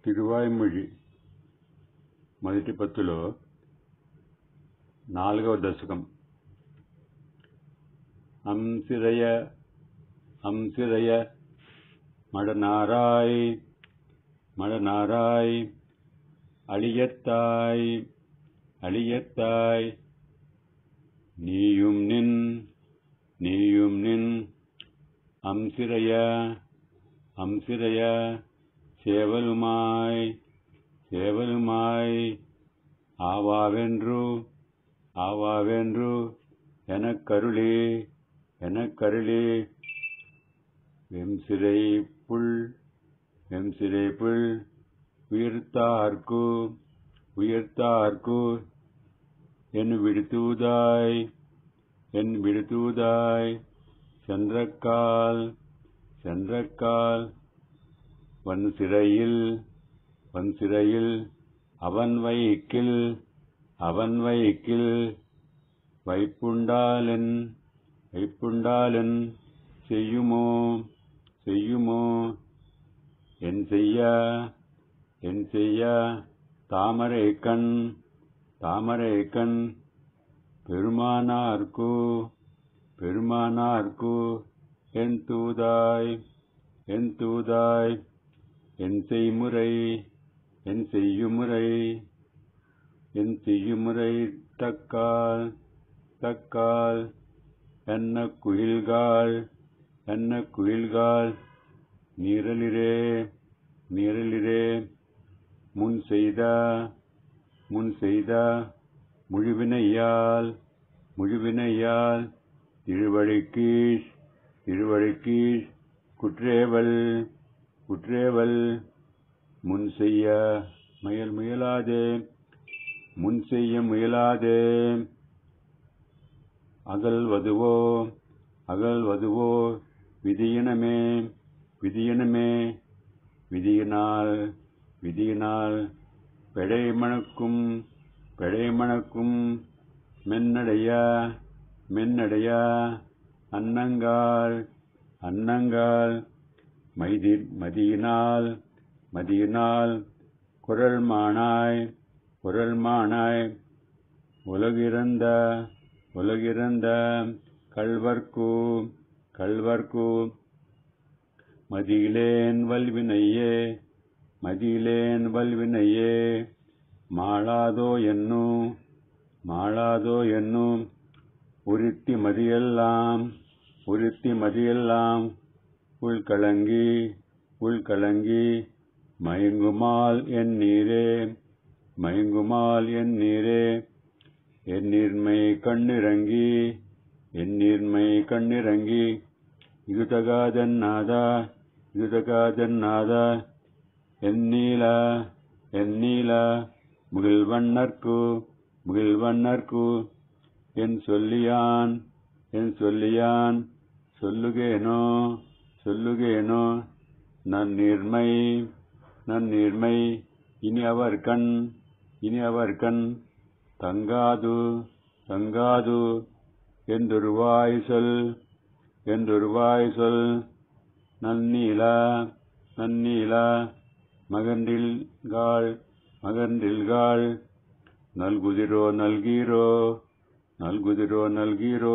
తిరువాయిమొഴി మొదటి పత్తులో నాలుగవ దశకం అంసిరయ అంసిరయ மடநாராய் மடநாராய் அழியத்தாய் அழியத்தாய் நீயும் நின் நீயும் நின் அம்சிரய அம்சிரய சேவலுமாய் சேவலுமாய் ஆவாவென்று ஆவாவென்று எனக்கருளி எனக்கருளி வெம்சிறை புல் வெம்சிறை புல் உயிர்த்தார்க்கு உயிர்த்தார்க்கு என் விடுத்துவதாய் என் விடுத்துவதாய் சென்றக்கால் சென்றக்கால் வன் சிறையில் வன் சிறையில் அவன் வைக்கில் அவன் வைக்கில் வைப்புண்டாலன் வைப்புண்டாலன் செய்யுமோ செய்யுமோ என் செய்ய என் செய்ய தாமரை கண் தாமரை கண் பெருமானார்க்கு பெருமானார்க்கு என் தூதாய் என் தூதாய் என் செய்முறை என் செய்யுமுறை என் செய்யுமுறை தக்கால் தக்கால் என்ன குயில்கால் என்ன குயில்கால் நீரலிரே நீரலிரே முன் செய்த முன் செய்த முழுவினையால் முழுவினையால் திருவழிக்கீஷ் திருவழிக்கீஷ் குற்றேவல் குற்றேவல் முன் செய்ய முயல் முயலாதே முன் செய்ய முயலாதே அகல்வதுவோ அகல்வதுவோ விதியினமே விதியினமே விதியினால் விதியினால் பெடை மணக்கும் பெடை மணக்கும் மென்னடைய மென்னடைய அன்னங்கால் அன்னங்கால் மைதி மதியினால் மதியினால் குரல் மானாய் குரல் மானாய் உலகிறந்த உலகிறந்த கல்வர்க்கு கல்வர்க்கு மதியிலேன் வல்வினையே மதியிலேன் வல்வினையே மாளாதோ என்னும் மாளாதோ என்னும் உருத்தி மதியெல்லாம் உருத்தி மதியெல்லாம் உள்கலங்கி உள்கலங்கி மயங்குமால் என் நீரே மயங்குமால் என் நீரே என் நீர்மை கண்ணிறங்கி என் நீர்மை கண்ணிறங்கி இதுதகாதன்னாதா இதுதகாதன்னாதா எந்நீல எந்நீல முகில்வண்ணர்க்கு முகில்வண்ணர்க்கு என் சொல்லியான் என் சொல்லியான் சொல்லுகேனோ சொல்லுகேனோ நன் நீர்மை நன் நீர்மை இனி அவர் கண் இனி அவர் கண் தங்காது தங்காது என்றொருவாய் சொல் என்றொருவாய் சொல் நன்னீல நன்னீல மகன்றில்காள் மகன்றில்காள் நல்குதிரோ நல்கீரோ நல்குதிரோ நல்கீரோ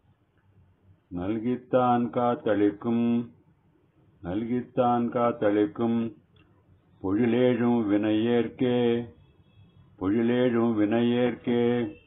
நல்கித்தான் காத்தளிக்கும் நல்கித்தான் காத்தளிக்கும் பொழிலேழும் வினையேற்கே பொழிலேழும் வினையேற்கே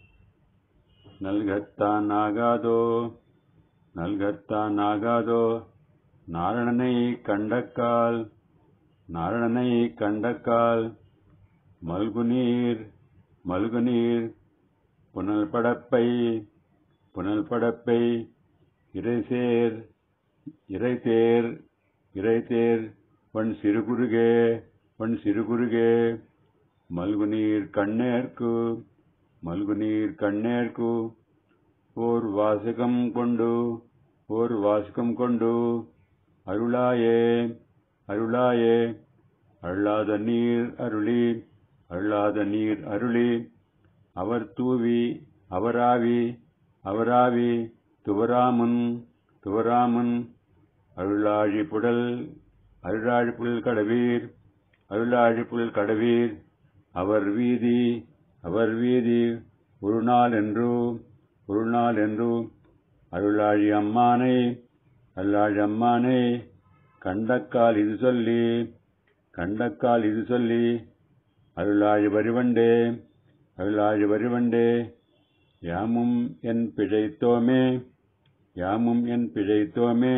நல்கத்தான் ஆகாதோ நல்கத்தான் ஆகாதோ நாரணனை கண்டக்கால் நாரணனை கண்டக்கால் மல்குநீர் மல்குநீர் புனல் படப்பை புனல் படப்பை இறைசேர் இறைத்தேர் இறைத்தேர் வன் சிறுகுருகே வன் சிறுகுருகே மல்குநீர் கண்ணேற்கு மல்குநீர் கண்ணேற்கு ஓர் வாசகம் கொண்டு ஓர் வாசகம் கொண்டு அருளாயே அருளாயே அருளாத நீர் அருளி அருளாத நீர் அருளி அவர் தூவி அவராவி அவராவி துவராமுன் துவராமுன் அருளாழி புடல் அருளாழி புடல் கடவீர் அருளாழி புல் கடவீர் அவர் வீதி அவர் வீதி ஒரு நாள் என்று ஒரு நாள் என்று அருளாழி அம்மானை அருளாழி அம்மானை கண்டக்கால் இது சொல்லி கண்டக்கால் இது சொல்லி அருளாழி வரிவண்டே அருளாழி வரிவண்டே யாமும் என் பிழைத்தோமே யாமும் என் பிழைத்தோமே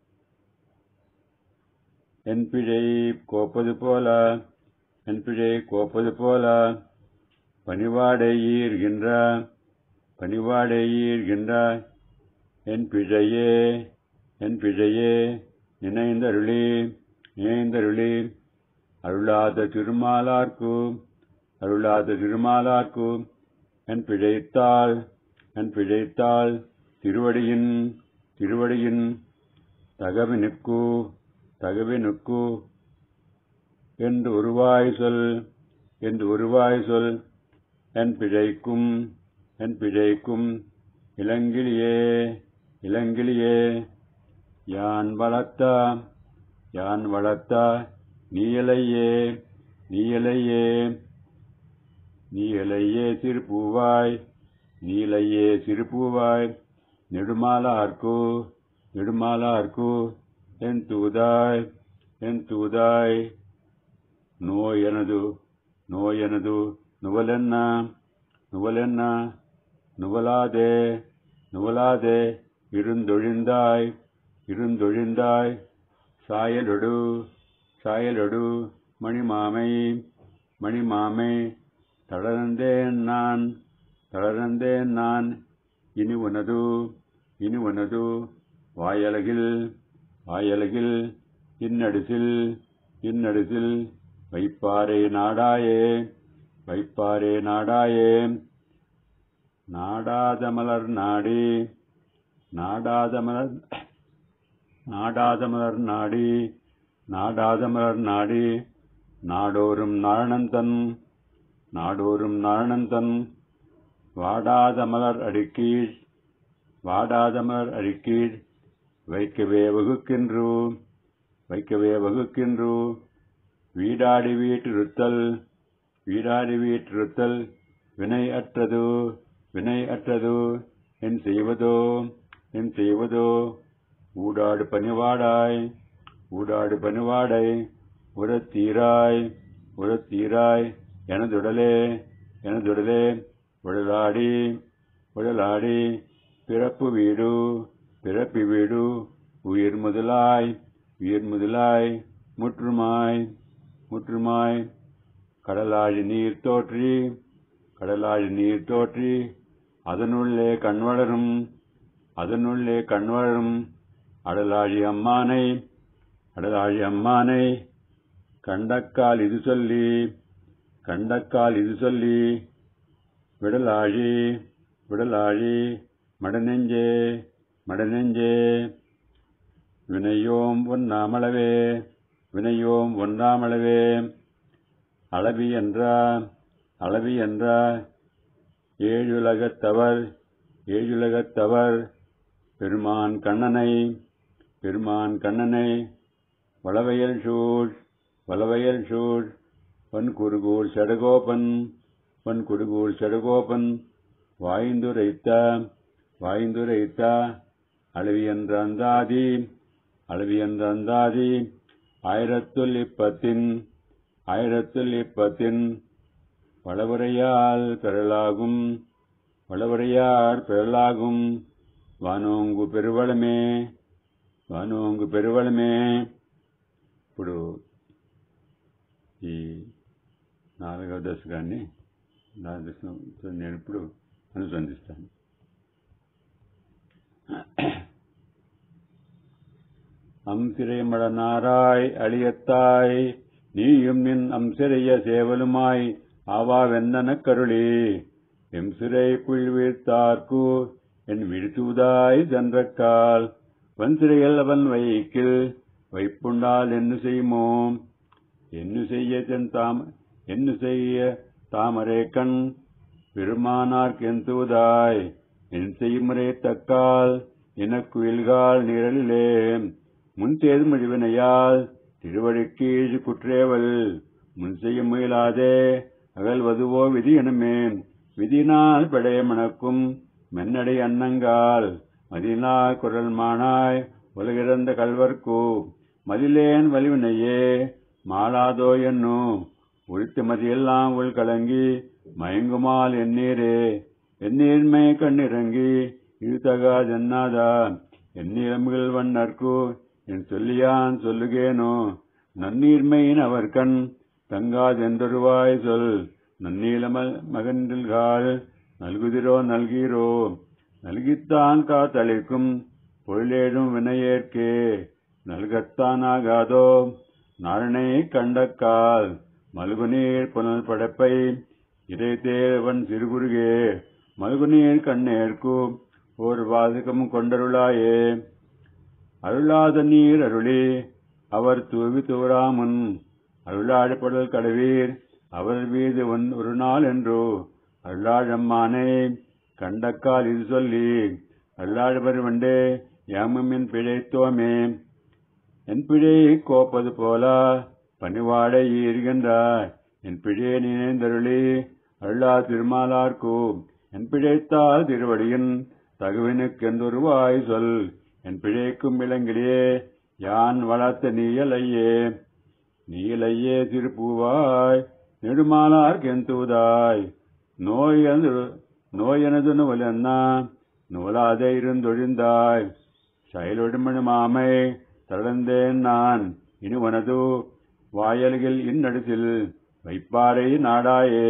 என் பிழை கோப்பது போல என் பிழை கோப்பது போல பணிவாடை ஈர்கின்ற பணிவாடை ஈர்கின்ற என் பிழையே என் பிழையே நினைந்தருளி நினைந்தருளி அருளாத திருமாலார்க்கு அருளாத திருமாலார்க்கு என் பிழைத்தாள் என் பிழைத்தாள் திருவடியின் திருவடியின் தகவினுக்கு தகவினுக்கு என்று ஒருவாய் சொல் என்று ஒருவாய் சொல் என் பிழைக்கும் என் பிழைக்கும் இளங்கிலியே இளங்கிலியே யான் வளர்த்த யான் வளர்த்த நீயலையே நீயலையே நீயலையே சிறுபூவாய் நீலையே சிறுபூவாய் நெடுமாலார்க்கு நெடுமாலார்க்கு என் தூதாய் என் தூதாய் நோயனது நோயனது நுவலென்ன நுவலென்ன நுவலாதே நுவலாதே இருந்தொழிந்தாய் இருந்தொழிந்தாய் சாயலொடு சாயலொடு மணிமாமை மணிமாமை தளர்ந்தேன் நான் தளர்ந்தேன் நான் இனி உனது இனி உனது வாயலகில் வாயலகில் இன்னடிசில் இன்னடிசில் வைப்பாரே நாடாயே வைப்பாரே நாடாயே நாடாத மலர் நாடி நாடாத மலர் நாடாத மலர் நாடி நாடாத மலர் நாடி நாடோறும் நாரணந்தன் நாடோறும் நாரணந்தன் வாடாத மலர் அடுக்கீழ் வாடாத மலர் அடுக்கீழ் வைக்கவே வகுக்கின்றோ வைக்கவே வகுக்கின்றோ வீடாடி வீட்டிருத்தல் வீடாடி வீட்டிருத்தல் வினை அற்றது வினை அற்றது என் செய்வதோ என் செய்வதோ ஊடாடு பணிவாடாய் ஊடாடு பணிவாடை உரத்தீராய் உரத்தீராய் எனதுடலே எனதுடலே உடலாடி உடலாடி பிறப்பு வீடு பிறப்பு வீடு உயிர் முதலாய் உயிர் முதலாய் முற்றுமாய் முற்றுமாய் கடலாழி நீர் தோற்றி கடலாழி நீர் தோற்றி அதனுள்ளே கண்வளரும் அதனுள்ளே கண்வளரும் அடலாழி அம்மானை அடலாழி அம்மானை கண்டக்கால் இது சொல்லி கண்டக்கால் இது சொல்லி விடலாழி விடலாழி மடநெஞ்சே மடநெஞ்சே வினையோம் ஒன்னாமளவே வினையோம் ஒன்றாமளவே அளவி என்ற அளவி என்ற ஏழுலகத்தவர் ஏழுலகத்தவர் பெருமான் கண்ணனை பெருமான் கண்ணனை வளவையல் சூழ் வளவையல் சூழ் வன் குருகூர் சடகோபன் வன் குருகூர் சடகோபன் வாய்ந்துரைத்த வாய்ந்துரைத்த அளவி என்ற அந்தாதி அளவி என்ற அந்தாதி ஆயிரத்துல் இப்பத்தின் ஆயிரத்துல் இப்பத்தின் வளவுரையால் பெறலாகும் வளவுரையார் பெறலாகும் వానోంగు పెరువళమే వానోంగు పెరువళమే ఇప్పుడు ఈ నాలుగవ దశకాన్ని నాలుగు దశలో నేను ఇప్పుడు అనుసంధిస్తాను அம்சிறைமட நாராய் அழியத்தாய் நீயும் நின் அம்சிறைய சேவலுமாய் ஆவாவெந்தனக் கருளி எம்சிறை புல்வீர்த்தார்க்கு என் விழுத்துவதாய் சென்றக்கால் வன்சிறைகள் அவன் வைக்கில் வைப்புண்டால் என்ன செய்யுமோம் என்ன செய்ய தென் தாம் என்ன செய்ய தாமரே கண் பெருமானார்க்கு என் தூதாய் என் செய்முறை தக்கால் எனக்குயில்கால் நிழலிலே முன் தேது மொழிவினையால் திருவடிக்கீழ் குற்றேவல் முன் செய்ய முயலாதே அகல்வதுவோ விதி எனுமே விதினால் படைய மணக்கும் மென்னடை அன்னங்கால் மதினால் குரல் மானாய் உலகிறந்த கல்வர்க்கு மதிலேன் வலிவினையே மாளாதோ என்னும் உழித்து மதியெல்லாம் உள் கலங்கி மயங்குமால் எண்ணீரே எந்நீர்மை கண்ணிறங்கி இழுத்தகாதென்னாதா எந்நிலம்புகள் வண்ணர்க்கு என் சொல்லியான் சொல்லுகேனோ நன்னீர்மையின் அவர் கண் தங்காதென்றொருவாய் சொல் நன்னீல மகன்கால் நல்குதிரோ நல்கீரோ நல்கித்தான் காத்தளிக்கும் பொருளேடும் வினையேற்கே நல்கத்தானாகாதோ நாரணை கண்டக்கால் மல்குநீர் புனல் படைப்பை இறைத்தேவன் சிறுகுருகே மல்குநீர் கண்ணேற்கு ஓர் வாசகம் கொண்டருளாயே அருளாத நீர் அருளி அவர் தூவி தூராமுன் அருளாடப்படல் கடவீர் அவர் வீது ஒரு நாள் என்றோ அருளாழம்மானே கண்டக்கால் இது சொல்லி அருளாழ்வர் வண்டே யாமமின் பிழைத்தோமே என் பிழையை கோப்பது போல பணிவாடை ஈர்கின்றார் என் பிழையை நினைந்தருளி அருளா திருமாலார்க்கு என் பிழைத்தால் திருவடியின் தகுவினுக்கென்றொருவாய் சொல் என் பிழைக்கும் விலங்கிலே யான் வளர்த்த நீயலையே நீலையே திருப்பூவாய் நெடுமாலார்க்கெந்தூதாய் நோய் நோயனது நூலன்னா நூலாதே இருந்தொழிந்தாய் செயலொடுமணு மாமை தளர்ந்தேன் நான் இனி உனது வாயல்கள் இன்னடத்தில் வைப்பாரை நாடாயே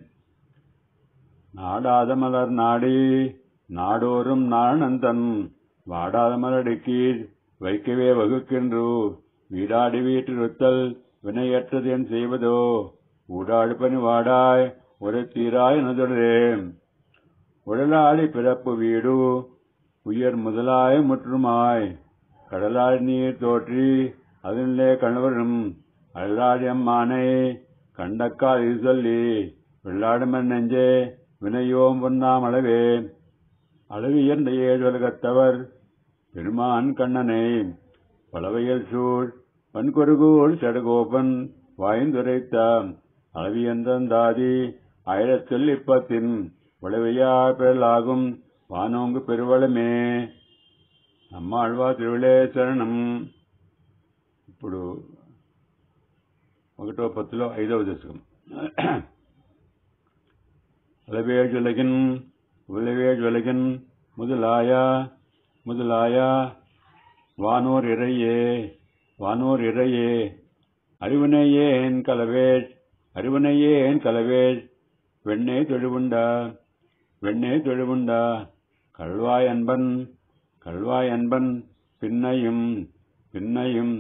நாடாத மலர் நாடி நாடோறும் நாணந்தன் வாடாத மலடுக்கீழ் வைக்கவே வகுக்கின்றோ வீடாடி வீட்டிருத்தல் வினையற்றது என் செய்வதோ ஊடாடு பணி வாடாய் ஒரு தீராய் நதுடரே உடலாடி பிறப்பு வீடு உயர் முதலாய் முற்றுமாய் கடலாடி நீர் தோற்றி அதனிலே கணவரும் அல்லாடி அம்மானை கண்டக்கால் இது சொல்லி வெள்ளாடுமன் நெஞ்சே வினையோம் பொன்னாம் அளவே அளவியர்ந்த ஏழுலகத்தவர் பெருமான் கண்ணனை பலவையல் சூழ் பன்கொருகூர் சடகோபன் வாய்ந்துரைத்த அளவியந்தாதி ஆயிரத்தில் இப்பத்தின் உளவையா பெறலாகும் வானோங்கு పెరువళమే అమ్మాళ్వా తిరువళే శరణం ఇప్పుడు ఒకటో పత్తులో ఐదవ దశకం అలవేజులగిన్ உலவேஜுலகின் முதலாய முதலாய வானோர் இறையே வானோர் இறையே அறிவினையேன் கலவேஷ் அறிவினையேன் கலவேஷ் வெண்ணே தொழுவுண்டா வெண்ணே தொழுவுண்டா கல்வாய் அன்பன் கல்வாய் அன்பன் பின்னையும் பின்னையும்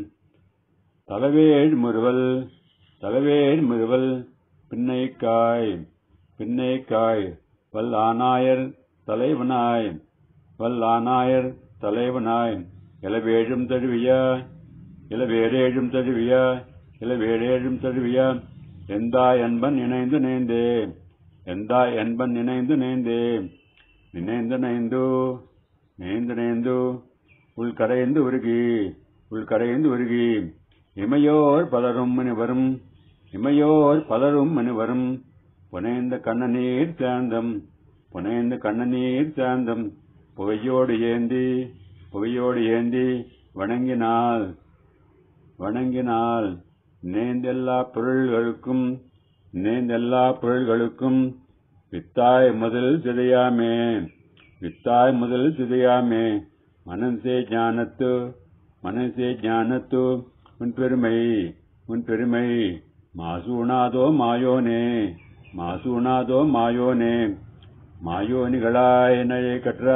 தலவேழ் முறுவல் தலவேழ் முறுவல் பின்னைக்காய் பின்னைக்காய் வல் ஆனாயர் தலைவனாய் வல் ஆனாயர் தலைவனாய் இளவேழும் தழுவிய இளவேழேழும் தழுவிய இளவேழேழும் தழுவிய எந்தாய் அன்பன் இணைந்து நேர்ந்தே எந்தாய் அன்பன் நினைந்து நேர்ந்தே நினைந்து நைந்து நேர்ந்து நேர்ந்து உள் கரைந்து உருகி உள் கரைந்து உருகி இமையோர் பலரும் மணிவரும் இமையோர் பலரும் மணிவரும் புனைந்த கண்ணநீர் சாந்தம் புனைந்த கண்ணநீர் சாந்தம் புகையோடு ஏந்தி புகையோடு ஏந்தி வணங்கினாள் வணங்கினாள் நேர்ந்தெல்லா பொருள்களுக்கும் நேர்ந்தெல்லா பொருள்களுக்கும் வித்தாய் முதல் சிதையாமே வித்தாய் முதல் சிதையாமே மனசே ஞானத்து மனசே ஞானத்து உன் பெருமை உன் பெருமை மாசூனாதோ மாயோனே மாசூனாதோ மாயோனே மாயோனிகளாய் நடை கற்ற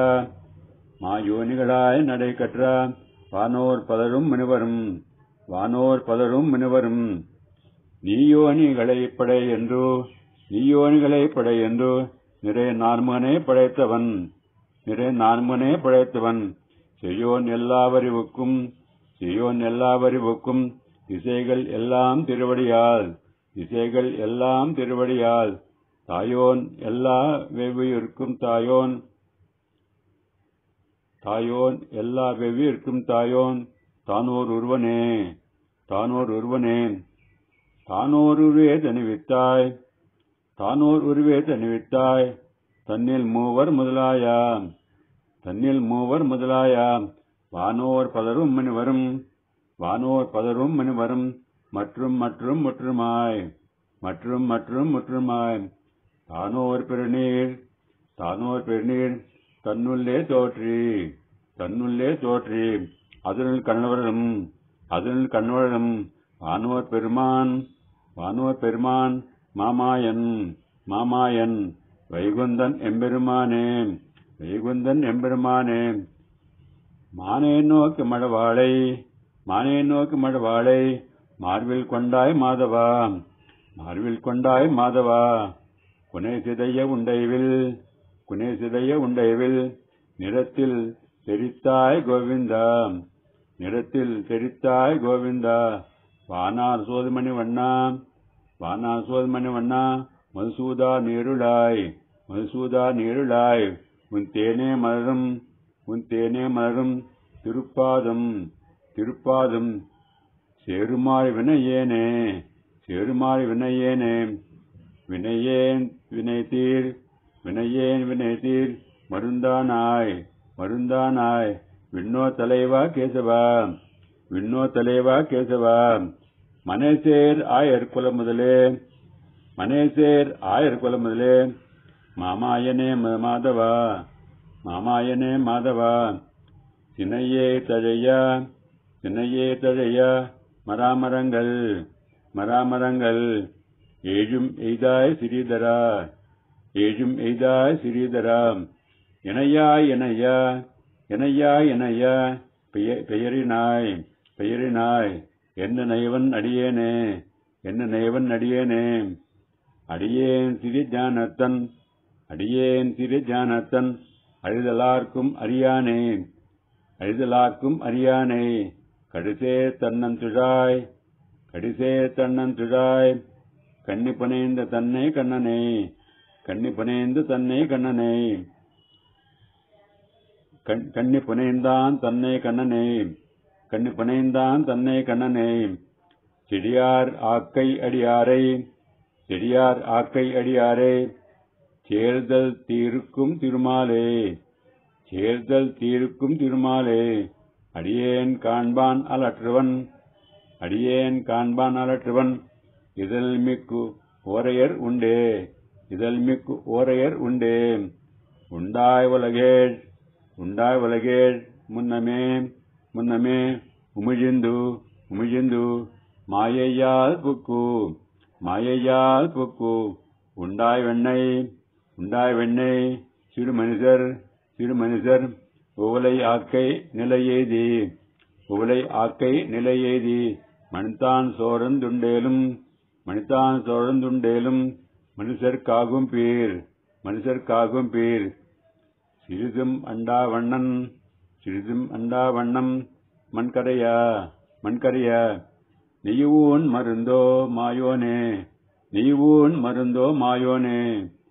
மாயோனிகளாய் நடை கற்ற வானோர் பலரும் முனிவரும் வானோர் பலரும் முனிவரும் நீயோனிகளை படை என்று நீயோனிகளை படை என்று நிறை நான்மகனே படைத்தவன் நிறை நான்மகனே படைத்தவன் செய்யோன் எல்லாவறிவுக்கும் செய்யோன் எல்லாவறிவுக்கும் திசைகள் எல்லாம் திருவடியால் திசைகள் எல்லாம் திருவடியால் தாயோன் எல்லா வெவ்வியிருக்கும் தாயோன் தாயோன் எல்லா வெவ்வியிருக்கும் தாயோன் தானோர் உருவனே தானோர் உருவனே தானோர் உருவே தணிவித்தாய் தானோர் உருவே தணிவித்தாய் தன்னில் மூவர் முதலாயாம் தன்னில் மூவர் முதலாயாம் வானோர் பலரும் மணிவரும் வானோர் பலரும் மணிவரும் மற்றும் மற்றும் முற்றுமாய் மற்றும் மற்றும் முற்றுமாய் தானோர் பெருநீர் தானோர் பெருநீர் தன்னுள்ளே தோற்றி தன்னுள்ளே தோற்றி அதனுள் கண்ணவரும் அதனுள் கண்ணவரும் வானோர் பெருமான் வானோர் பெருமான் மாமாயன் மாமாயன் வைகுந்தன் எம்பெருமானே வைகுந்தன் எம்பெருமானே மானே நோக்கு மடவாளை மானே நோக்கு மடவாளை மார்பில் கொண்டாய் மாதவா மார்பில் கொண்டாய் மாதவா குனை சிதைய உண்டைவில் குனை சிதைய உண்டைவில் நிறத்தில் தெரித்தாய் கோவிந்தா நிறத்தில் தெரித்தாய் கோவிந்தா வானார் சோதுமணி வண்ணா வானார் சோதுமணி வண்ணா மதுசூதா நீருளாய் மதுசூதா நீருளாய் உன் தேனே மலரும் உன் தேனே மலரும் திருப்பாதம் திருப்பாதம் சேருமாறு வினையேனே சேருமாறு வினையேனே வினையேன் வினை தீர் வினையேன் வினை தீர் மருந்தானாய் மருந்தானாய் விண்ணோ தலைவா கேசவா விண்ணோ தலைவா கேசவா மனேசேர் ஆயர் குல முதலே மனேசேர் ஆயர் குல முதலே மாமாயனே மாதவா மாமாயனே மாதவா சினையே தழையா சினையே தழையா மராமரங்கள் மராமரங்கள் ஏழும் எய்தாய் சிறீதரா ஏழும் எய்தாய் சிறீதரா இணையாய் இணையா இணையாய் இணையா பெயரினாய் பெயரினாய் என்ன நயவன் அடியேனே என்ன நயவன் அடியேனே அடியேன் சிறு ஜானத்தன் அடியேன் சிறு ஜானத்தன் அழுதலார்க்கும் அறியானே அழுதலார்க்கும் அறியானே கடிசே தன்னன் துழாய் கடிசே தன்னன் துழாய் கண்ணி புனைந்த தன்னை கண்ணனே கண்ணி புனைந்து தன்னை கண்ணனே கண்ணி புனைந்தான் தன்னை கண்ணனே கண்ணி புனைந்தான் தன்னை கண்ணனே செடியார் ஆக்கை அடியாரை செடியார் ஆக்கை அடியாரே சேர்தல் தீருக்கும் திருமாலே சேர்தல் தீருக்கும் திருமாலே அடியேன் காண்பான் அலற்றுவன் அடியேன் காண்பான் அலற்றுவன் இதழ் மிக்கு ஓரையர் உண்டே இதழ் மிக்கு ஓரையர் உண்டே உண்டாய் உலகேழ் உண்டாய் உலகேழ் முன்னமே முன்னமே உமிழிந்து உமிழிந்து மாயையால் புக்கு மாயையால் புக்கு உண்டாய் வெண்ணெய் உண்டாய் வெண்ணெய் சிறு மனிதர் சிறு மனிதர் உவலை ஆக்கை நிலையெய்தி உவலை ஆக்கை நிலையெய்தி மணித்தான் சோரந்துண்டேலும் மணித்தான் சோழந்துண்டேலும் மனுஷர்க்காகும் பீர் மனுஷர்க்காகும் பீர் சிறிதும் அண்டா வண்ணன் சிறிதும் அண்டா வண்ணம் மண்கரையா மண்கரையா நெய்யூன் மருந்தோ மாயோனே நெய்வூன் மருந்தோ மாயோனே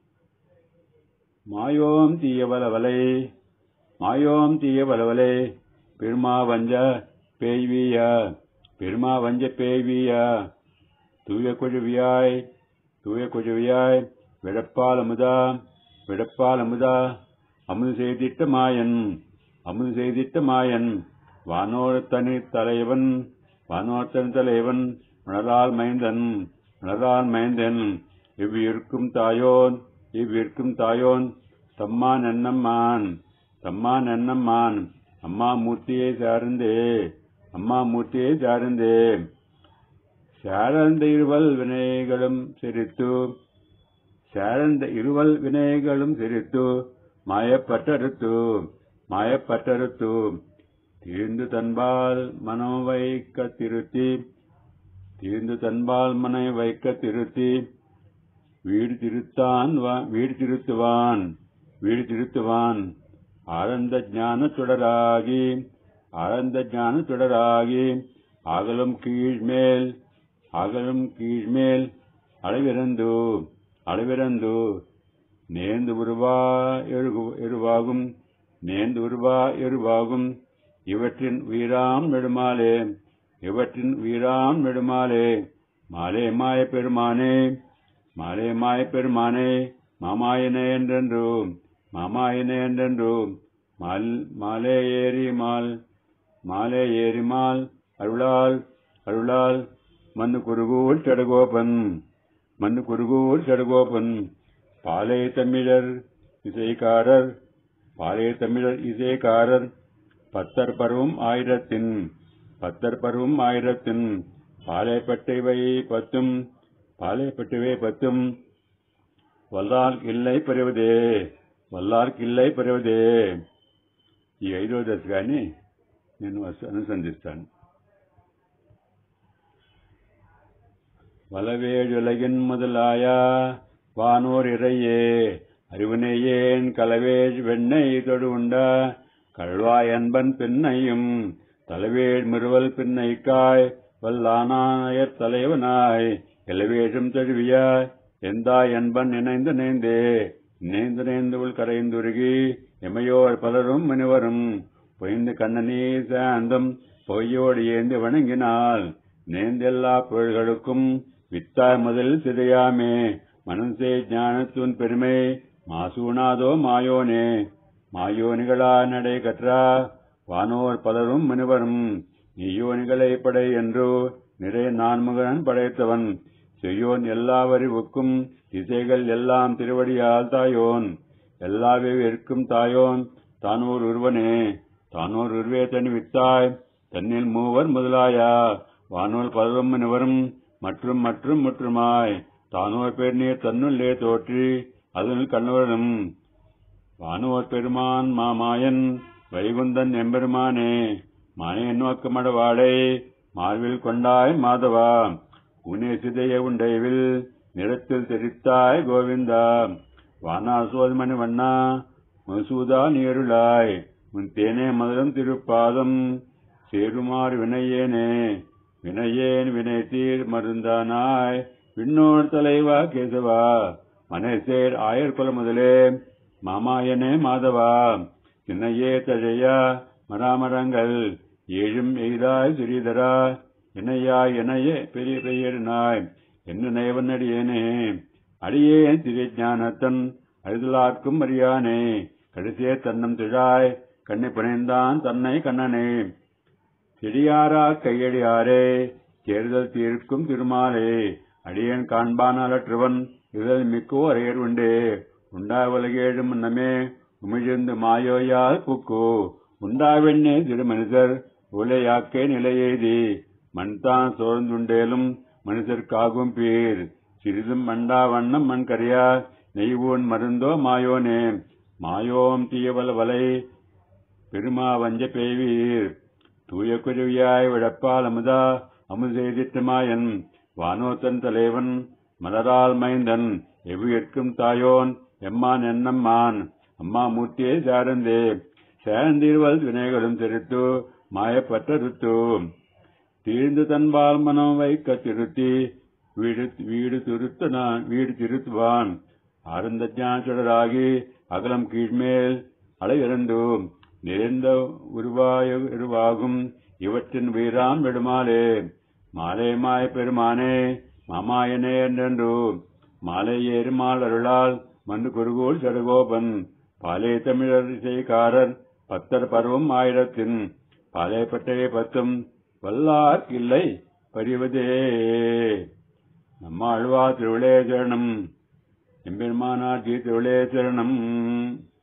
மாயோம் தீயவலவலை மாயோம் தீயவலவலை பெருமா வஞ்ச பேய்விய பெருமா வஞ்ச பேய்விய தூய கொழுவியாய் தூய கொழுவியாய் விடப்பால் அமுதா விடப்பால் அமுதா அமுது செய்திட்ட மாயன் அமுது செய்திட்ட மாயன் வானோர் தனி தலைவன் வானோர் தனி தலைவன் உணரால் மைந்தன் உணரால் மைந்தன் இவ்விருக்கும் தாயோன் இவ்விருக்கும் தாயோன் தம்மான் எண்ணம்மான் தம்மான் எண்ணம்மான் அம்மா மூர்த்தியை சார்ந்தே அம்மா மூர்த்தியை சார்ந்தே சாரந்த இருவல் வினைகளும் சிரித்து சாரந்த இருவல் வினைகளும் சிரித்து மாயப்பட்டறுத்து மாயப்பட்டறுத்து தீர்ந்து தன்பால் மனம் வைக்க திருத்தி தீர்ந்து தன்பால் மனை வைக்க திருத்தி வீடு திருத்தான் வீடு திருத்துவான் வீடு திருத்துவான் ஆனந்த ஞான தொடராகி ஆனந்த ஞான தொடராகி அகலும் கீழ்மேல் அகலும் கீழ்மேல் அளவிறந்து அளவிறந்து நேர்ந்து உருவா எருவாகும் நேர்ந்து உருவா எருவாகும் இவற்றின் உயிராம் நெடுமாலே இவற்றின் உயிராம் நெடுமாலே மாலே மாய பெருமானே மாலே மாய பெருமானே மாமாயனே என்றென்றும் மாமாயனே என்றென்றும் மால் மாலே ஏறி மால் மாலே ஏறி மால் அருளால் அருளால் மண்ணு குருகூர் சடகோபன் மண்ணு குருகூர் சடகோபன் பாலே தமிழர் இசைக்காரர் பாலே தமிழர் இசைக்காரர் பத்தர் பருவம் ஆயிரத்தின் பத்தர் பருவம் ஆயிரத்தின் பாலைப்பட்டவை பத்தும் பாலைப்பட்டவை பத்தும் వల్లార్కి ఇల్లై పెరవదే వల్లార్కి ఇల్లై పెరవదే ఈ ఐదో దశ కానీ నేను అనుసంధిస్తాను வலவேழுலகின் முதலாய வானோர் இறையே அறிவினையேன் கலவேழ் வெண்ணை தொடுண்ட கழ்வா என்பன் பின்னையும் தலைவேழ் மிருவல் பின்னைக்காய் வல்லானாயர் தலைவனாய் எலவேழும் தழுவியாய் எந்தாய் என்பன் நினைந்து நேந்தே நேந்து நேந்து உள் கரைந்துருகி எமையோர் பலரும் முனிவரும் பொய்ந்து கண்ணனே சாந்தம் பொய்யோடு ஏந்து வணங்கினால் நேந்தெல்லா பொருள்களுக்கும் வித்தாய் முதல் சிதையாமே மனசே ஞானத்துன் பெருமை மாசூனாதோ மாயோனே மாயோனிகளா நடை கற்றா வானோர் பலரும் முனிவரும் நீயோனிகளை படை என்றோ நிறை நான்முகன் படைத்தவன் செய்யோன் எல்லா வரிவுக்கும் திசைகள் எல்லாம் திருவடியால் தாயோன் எல்லாவே இருக்கும் தாயோன் தானோர் உருவனே தானோர் உருவே தனி வித்தாய் தன்னில் மூவர் முதலாயா வானோர் பருவம் முனிவரும் மற்றும் மற்றும் முற்றுமாய் தானோர் பேர் நீர் தன்னுள்ளே தோற்றி அதனுள் கண்ணுவரும் வானோர் பெருமான் மாமாயன் வைகுந்தன் எம்பெருமானே மானே நோக்கமடவாளை மார்பில் கொண்டாய் மாதவா உனே சிதைய உண்டைவில் நிறத்தில் தெரித்தாய் கோவிந்தா வானா சோதமணி வண்ணா மசூதா நீருளாய் உன் தேனே மதுரம் திருப்பாதம் சேருமாறு வினையேனே வினையேன் வினை தீர் மருந்தானாய் விண்ணோர் தலைவா கேசவா மனசேர் ஆயர் குல முதலே மாமாயனே மாதவா சின்னையே தழையா மராமரங்கள் ஏழும் எய்தாய் சிறீதரா என்னையா என்னையே பெரிய பெயரினாய் என்ன நயவன் அடியேனே அடியேன் திரைஞானத்தன் அழுதலார்க்கும் அறியானே கடைசியே தன்னம் திழாய் கண்ணை புனைந்தான் தன்னை கண்ணனே செடியாரா கையடியாரே தேர்தல் தீர்க்கும் திருமாலே அடியேன் காண்பான் அலற்றுவன் இதழ் மிக்கோ அறையர் உண்டே உண்டா உலகேழு முன்னமே உமிழ்ந்து மாயோயால் புக்கு உண்டாவெண்ணே திருமனிதர் உலையாக்கே நிலையெய்தி மண்தான் சோர்ந்துண்டேலும் மனுஷர்க்காகும் பீர் சிறிதும் மண்டா வண்ணம் மண் கரையா நெய்வோன் மருந்தோ மாயோனே மாயோம் தீயவல வலை பெருமா வஞ்ச பேவீர் தூய குருவியாய் விழப்பால் அமுதா அமுது செய்திட்டு மாயன் வானோத்தன் தலைவன் மலரால் மைந்தன் எவ்வியற்கும் தாயோன் எம்மான் என்னம்மான் அம்மா மூர்த்தியே சாரந்தே சேரந்தீர்வல் வினைகளும் தெரித்து மாயப்பட்ட ருத்து தீர்ந்து தன்பால் மனம் வைக்க திருத்தி வீடு வீடு திருத்த நான் வீடு திருத்துவான் ஆனந்த ஞானச்சுடராகி அகலம் கீழ்மேல் அலையிறந்து நிறைந்த உருவாய உருவாகும் இவற்றின் வீரான் விடுமாலே மாலை மாய பெருமானே மாமாயனே என்றென்று மாலை ஏறுமால் அருளால் மண்ணு குருகோல் சடகோபன் பாலே தமிழர் இசைக்காரர் பத்தர் பருவம் ஆயிரத்தின் பாலே பட்டையை பத்தும் வல்லார் இல்லை பறிவதே நம்ம அழுவா திருவிழே சரணம் எம்பெருமானார் திருவிழே சரணம்